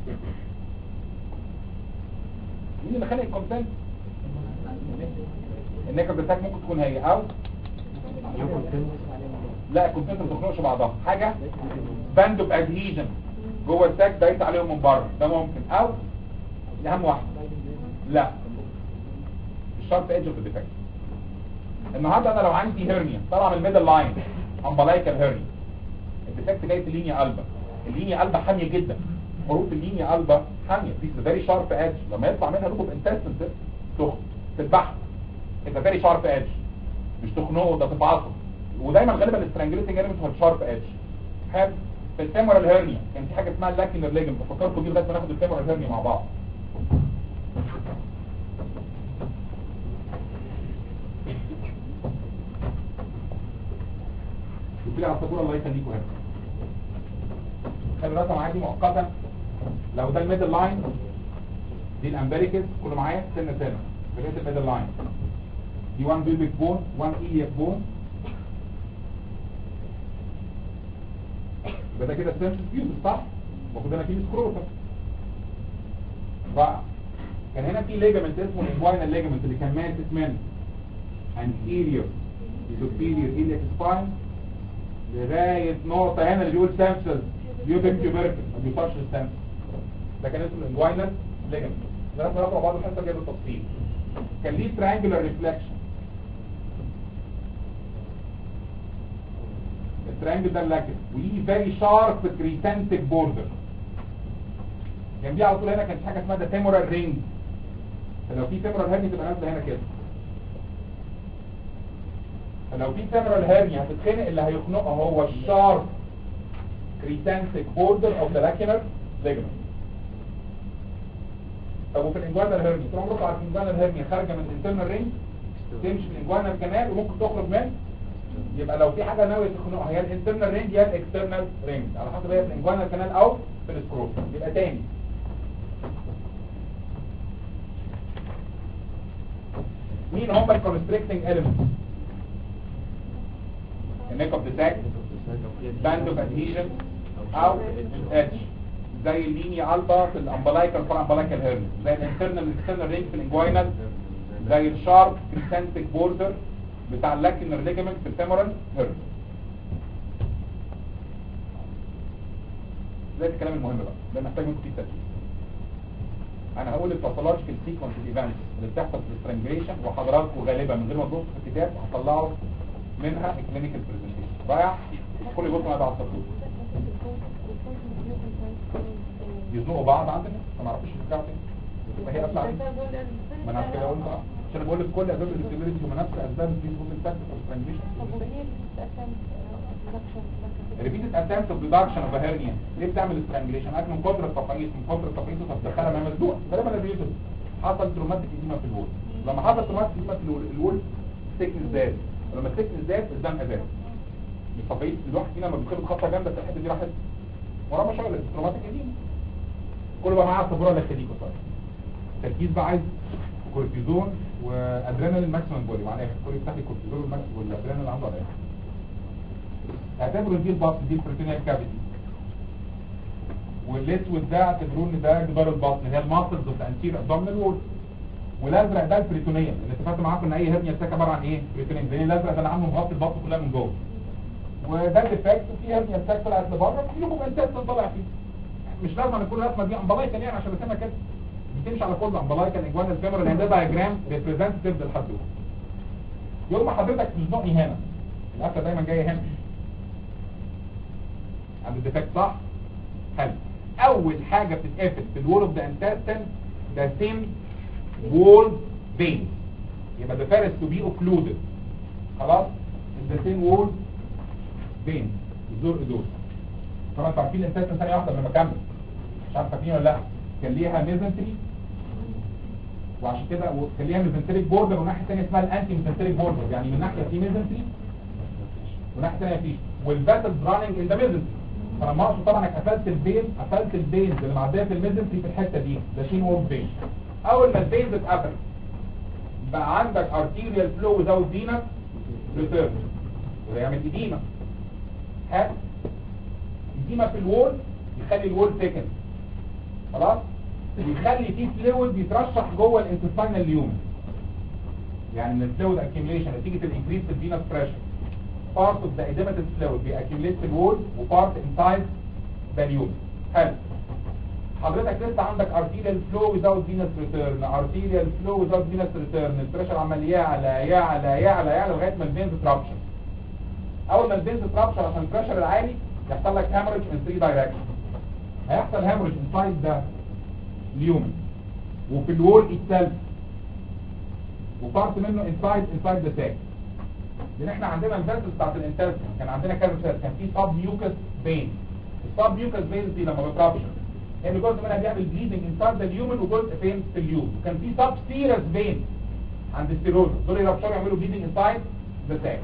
S1: مين اللي خانق الكونتنت النك بتاعك ممكن تكون هي او لا الكونتنت ما تخنقش بعضها حاجه باند اوف ادهيجن جوه الساك دايت عليهم من بره ده ممكن او دي اهم واحده لا الشارب ايدج اوف الديفكت النهارده انا لو عندي هيرنيا طالعه من الميدل لاين امبلايكال هيرنيا الديفكت جاي في لينيا قلبه اللينيا قلبه حاميه جدا حروف اللينيا قلبه حاميه دي فيري شارب ايدج لما يطلع منها لوب انتستين تخ تذبحها يبقى فيري شارب ايدج مش تخنقه ده تفعصه ودايما غالبا الاسترانجليتنج ايلمنت هو الشارب ايدج حلو في الفيمورال هيرنيا كان في حاجه اسمها اللاكينر ليجمنت بفكركم دي لغايه ما ناخد الفيمورال هيرنيا مع بعض قلت لي على السبوره الله يخليكم هنا خلي بالكم عادي مؤقتا لو ده الميدل لاين دي الامبريكس كله معايا سنه سنه لغايه الميدل لاين دي 1 بيبك بون 1 ايليك بون يبقى ده كده السيرفس فيوز صح المفروض هنا في سكروتا بقى كان هنا في ليجامنت اسمه الانجوينال ليجامنت اللي كان ماسك من anterior superior iliac spine لغايه نقطه هنا اللي بيقول سامسل بيوبك تيوبركل ما بيوصلش للسامسل ده كان اسمه الانجوينال ليجامنت ده نقرا بعض الحته جايه بالتفصيل كان ليه triangular reflection الترينجل ده لكن وليه فيري شارب كريسنتك بوردر جنبيه على طول هنا كانت حاجه اسمها ده تيمورال رينج فلو في تيمورال هيرني تبقى نازله هنا كده فلو في تيمورال هيرني هتتخنق اللي هيخنقها هو الشارب كريسنتك بوردر اوف ذا لاكينر ليجمنت طب وفي الانجوانال هيرنيا طول عمركم عارفين الانجوانال هيرنيا خارجه من الانترنال رينج تمشي من الانجوانال كانال وممكن تخرج من يبقى لو في حاجه ناويه تخنقها هي الانترنال رينج يا الاكسترنال رينج على حسب هي في الانجوانال كانال او في السكروت يبقى تاني مين هم الكونستريكتنج اليمنتس النيك اوف ذا ساك باند اوف ادهيشن او الاتش زي اللينيا البا في الامبلايكال في الامبلايكال هيرن زي الانترنال الاكسترنال رينج في الانجوينال زي الشارب كريسنتيك بوردر بتاع اللاكينر ليجامنت في الفيمورال هيرن ده الكلام المهم بقى ده محتاج منكم فيه تركيز انا هقول الباثولوجيكال سيكونس ايفنتس اللي بتحصل في السترانجليشن وحضراتكم غالبا من غير ما تبصوا في الكتاب هتطلعوا منها الكلينيكال برزنتيشن رائع كل جزء ما بعد التفصيل يزنقوا بعض عندنا ما نعرفش نرجعوا تاني يبقى هي اصلا ما انا عارف كده اقول بقى عشان بقول لك كل اسباب الاستيبيليتي هم نفس اسباب في جزء الفاكت اوف سترانجليشن ريبيتد اتمت اوف ريدكشن اوف هيرنيا ليه بتعمل سترانجليشن قالك من كتر التفاعيل من كتر التفاعيل بتدخلها ما مسدوق غالبا الريبيتد حصل تروماتيك ايديما في الوول لما حصل تروماتيك ايديما في الوول الوول سيكنس زاد ولما السيكنس زاد الدم زاد التفاعيل الواحد فينا لما بيتخبط خبطه جامده في الحته دي راحت وراه مشاغل تروماتيك ايديما كله بقى معاه صبره لاكتيكو طيب التركيز بقى عايز كورتيزون وادرينالين ماكسيمم بولي معناها ايه كل يفتح لي كورتيزون والماكس والادرينالين عنده على ايه اعتبروا دي البطن دي البروتينيال كافيتي والاسود ده اعتبروه ان ده جدار البطن هي الماسلز اوف انتير ابدومينال وول والازرق ده البريتونيوم اللي اتفقت معاكم ان اي هرنيا بتاعك عباره عن ايه بريتونيوم زي الازرق ده اللي عامله مغطي البطن كلها من جوه وده الديفكت وفي هرنيا بتاعك طلعت لبره وفي لهم انتاج طلع فيه مش لازم ان يكون الرسمه دي امبلايكال يعني عشان رسمها كده بتمشي على كل امبلايكال اجوان الكاميرا اللي ده دايجرام ريبريزنتيف للحد ده يوم ما حضرتك تزنقني هنا القفله دايما جايه هنا عند الديفكت صح حلو اول حاجه بتتقفل في الوول اوف ذا انتستين ده سيم وول بين يبقى the first to be occluded خلاص the same wall بين الزرق دول طبعا انتوا عارفين الانتستين ثانيه واحده قبل ما اكمل مش عارف فاكرين ولا لا كان ليها ميزنتري وعشان كده كان ليها ميزنتريك بوردر وناحيه ثانيه اسمها الانتي ميزنتريك بوردر يعني من ناحيه في ميزنتري وناحيه ثانيه فيش والفاسلز راننج ان ذا ميزنتري فلما اقصد طبعا انك قفلت البين قفلت البينز اللي معديه في الميزنتري في الحته دي ده شين وول بين اول ما البينز اتقفل بقى عندك ارتيريال فلو without فينا ريتيرن وده يعمل اديمه ها اديمه في الوول يخلي الوول سكن خلاص ويخلي فيه فلويد بيترشح جوه الانتستينال ليوم يعني من الفلويد اكيميليشن نتيجه الانكريس في الفينس بريشر part of the edematous fluid بيأكيميليت في الوول وبارت inside the lumen حلو حضرتك لسه عندك arterial flow without venous return arterial flow without venous return البريشر عمال يعلى يعلى يعلى يعلى لغايه ما الفينز ترابشر اول ما الفينز ترابشر عشان البريشر العالي يحصل لك هامرج in three directions هيحصل هامرج inside the lumen وفي الوول itself وبارت منه inside inside the sac لان احنا عندنا الفيسز بتاعت الانتستين كان عندنا كذا سيل كان في سب ميوكس فين السب ميوكس فين دي لما بترابشر ان جزء منها بيعمل بليدنج انسايد ذا اليومن وجزء فين في اليوم وكان في سب سيرس فين عند السيروز دول يرابشروا يعملوا بليدنج انسايد ذا ساك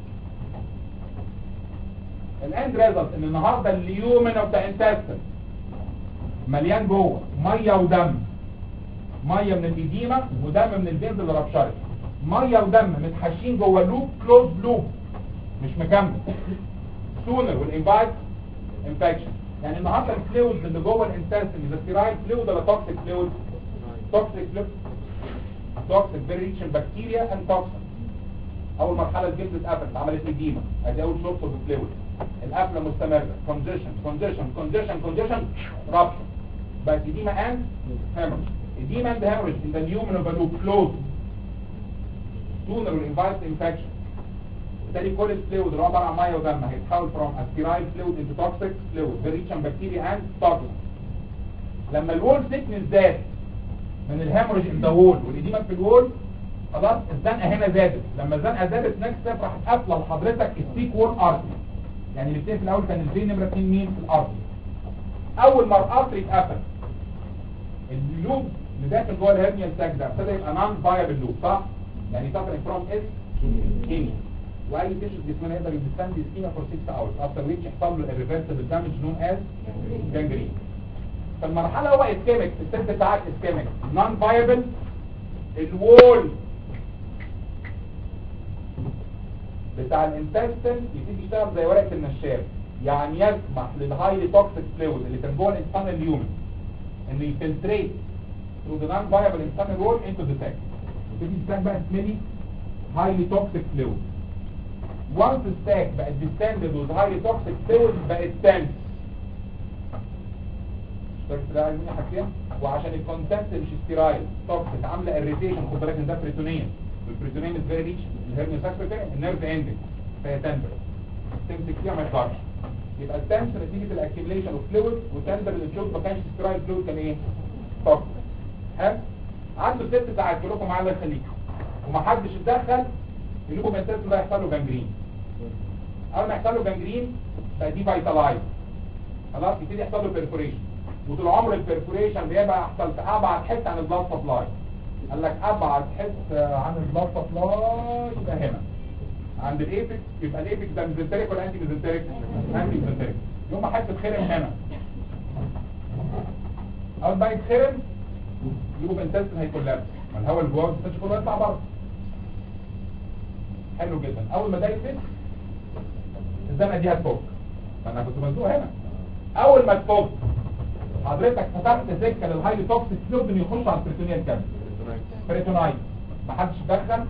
S1: الاند ريزلت ان النهارده اليومن اوف ذا انتستين مليان جوه ميه ودم ميه من الإديمة ودم من الفينز اللي رابشرت ميه ودم متحشين جوه لوب كلوز لوب مش مكمل سونر والانفايت انفكشن يعني النهارده الفلويد اللي جوه الانتستين اذا ستيرايد فلويد ولا توكسيك فلويد توكسيك فلويد توكسيك فيري ريتش بكتيريا اند توكسين اول مرحله الجلد اتقفلت عملت اديمه ادي اول شوط في الفلويد القفله مستمره كونجيشن كونجيشن كونجيشن كونجيشن رابشن بقت اديمه اند هيموريج اديمه اند هيموريج ان ذا نيومن اوف لوب كلوز sooner will invite infection بالتالي كل الفلويد اللي هو عباره عن ميه ودم هيتحول from a sterile fluid into toxic fluid very rich in bacteria and toxins لما الوول thickness زاد من الهيموريج ان ذا وول والاديمه في الوول خلاص الزنقه هنا زادت لما الزنقه زادت نكست ستيب راحت قافله لحضرتك السيك وول ارتري يعني اللي في الاول كان الفين نمره 2 مين في الارتري اول ما الارتري اتقفل اللوب اللي داخل جوه الهرنيا ساك ده ابتدى يبقى نون فايبل لوب صح يعني suffering from اس ischemia واي تيشو جسمنا يقدر يستند ischemia for 6 hours after which يحصل له irreversible damage known as gangrene فالمرحله هو اسكيميك الست بتاعك اسكيميك نون فايبل الوول بتاع الانتستين يبتدي يشتغل زي ورقه النشاب يعني يسمح للهايلي توكسيك فلويد اللي كان جوه الانسان اليومن انه يفلتريت through the non-viable internal wall into the sac وتبتدي الساك بقى تملي highly toxic fluid once الساك بقت distended with highly toxic fluid بقت tense اشتركت ده عايزين حاجتين وعشان الكونتنت مش ستيرايل توكسيك عامله اريتيشن خد بالك ان ده بريتونين والبريتونين از فيري ريتش الهرنيا ساكريتين النيرف اندنج فهي تندر تمسك فيها ما يقدرش يبقى التنس نتيجه الاكيميليشن اوف فلويد وتندر اللي تشوف ما كانش ستيرايل فلويد كان ايه توكسيك ها عنده ست ساعات كلكم معاه الله يخليكم ومحدش اتدخل يقول لكم الست ده يحصل له جانجرين اول ما يحصل له جانجرين بقى دي فيتالايز خلاص يبتدي يحصل له بيرفوريشن وطول عمر البرفوريشن بيبقى يحصل في ابعد حته عن البلاد سبلاي قال لك ابعد حته عن البلاد سبلاي يبقى هنا عند الايبكس يبقى الايبكس ده ميزنتريك ولا انتي ميزنتريك انتي ميزنتريك يوم ما حته خرم هنا اول ما يتخرم يبقى الانتستين هيكولابس ما الهواء اللي جوه الانتستين كله يطلع بره حلو جدا اول ما ده يتفك الزنقه دي هتفك انا كنت مزنوق هنا اول ما تفك حضرتك فتحت سكه للهايلي توكسيك فلويد انه يخش على البريتونيال كام بريتونايت محدش يدخل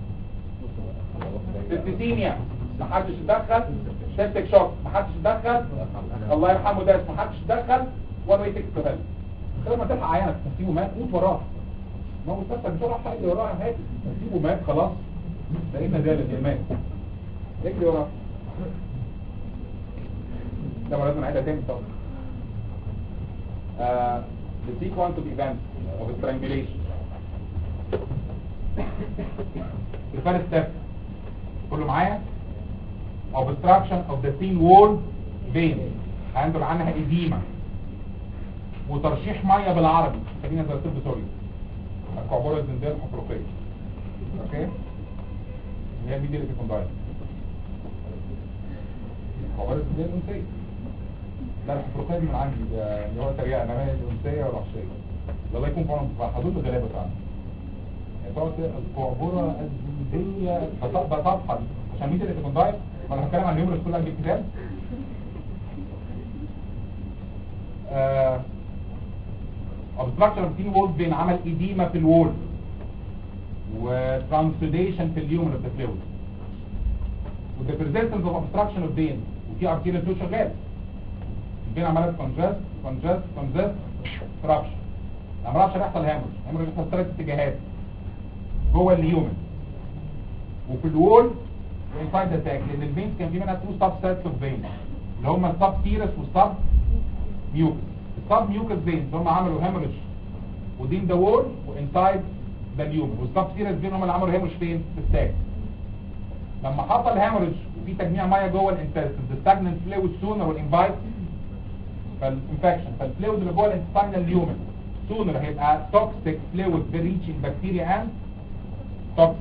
S1: سيستيميا محدش يدخل سيبتك شوك محدش يدخل الله يرحمه ده محدش يدخل ولا ويتك تهل كده ما تلحق عينك تسيبه مات موت وراه ما هو مستقبل بسرعه حاجه وراه هات تسيبه مات خلاص لقينا ذلك يا مات اجري وراه ده لازم نعيدها تاني طبعا uh, the sequence of events of strangulation. The first step كله معايا obstruction of the thin wall vein هينتج عنها إديمة وترشيح مية بالعربي خلينا زي الطب سوري القعبورة الزندان حفروقية اوكي هي دي اللي في كوندايت القعبورة الزندان أنثية لا الحفروقية من عندي ده اللي هو تريقة انا مالي الانسية والوحشية الله يكون في عونهم بصراحة حدود الغلابة فعلا يعني تقعد تقرا القعبرة الزندية بصفحة دي عشان مين اللي تكون دايت ما انا هتكلم عن اليوم كلها في الكتاب آه obstruction of thin wall vein عمل إديمة في الوول وترانسوديشن في اليوم of the fluid with the persistence of obstruction of vein وفي arterial fluid شغال الفين عماله كونجست كونجست كونجست رابشر لما رابشر يحصل هامر هامر يحصل ثلاث اتجاهات جوه اليومن وفي الوول وانسايد اتاك لان الفينز كان في منها تو سب سيتس اوف فين اللي هم السب تيرس والسب ميوكس السب ميوكس فينز هم عملوا هامرج ودين ذا وول وانسايد ذا اليومن والسب تيرس فين هم اللي عملوا هامرج فين في الساك لما حصل هامرج وفي تجميع ميه جوه الانتستين the stagnant fluid sooner will invite فالانفكشن فالفلويد اللي جوه الانتستينال اليومن سونر هيبقى توكسيك فلويد بريتشنج بكتيريا اند توكسيك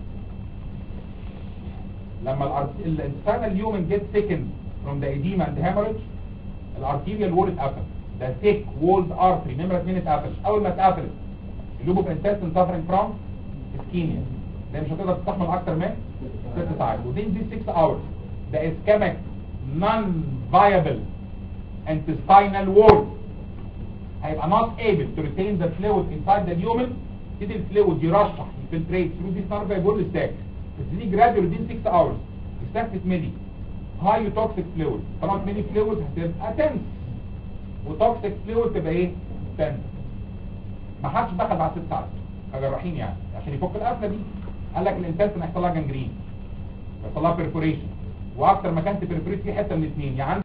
S1: لما الانتستينال اليومن جيت سيكند from the edema and hemorrhage الارتيريال وول اتقفل ده thick walled artery نمره 2 اتقفل اول ما اتقفلت اللوب اوف انتستين suffering from ischemia ده مش هتقدر تستحمل اكتر من 6 ساعات within these 6 hours the ischemic non-viable intestinal wall هيبقى not able to retain the fluid inside the lumen يبتدي الفلويد يرشح يفلتريت through this nerve wall stack بس دي gradually within 6 hours الستاك تتملي high toxic fluid طبعا تملي fluid هتبقى tense وتوكسيك فلويد تبقى ايه tense ما حدش دخل بعد 6 ساعات كجراحين يعني عشان يفك القفله دي قال لك الانتستين هيحصل لها جنجرين يحصل لها perforation واكتر مكان تبرفوريت فيه حته من الاثنين يعني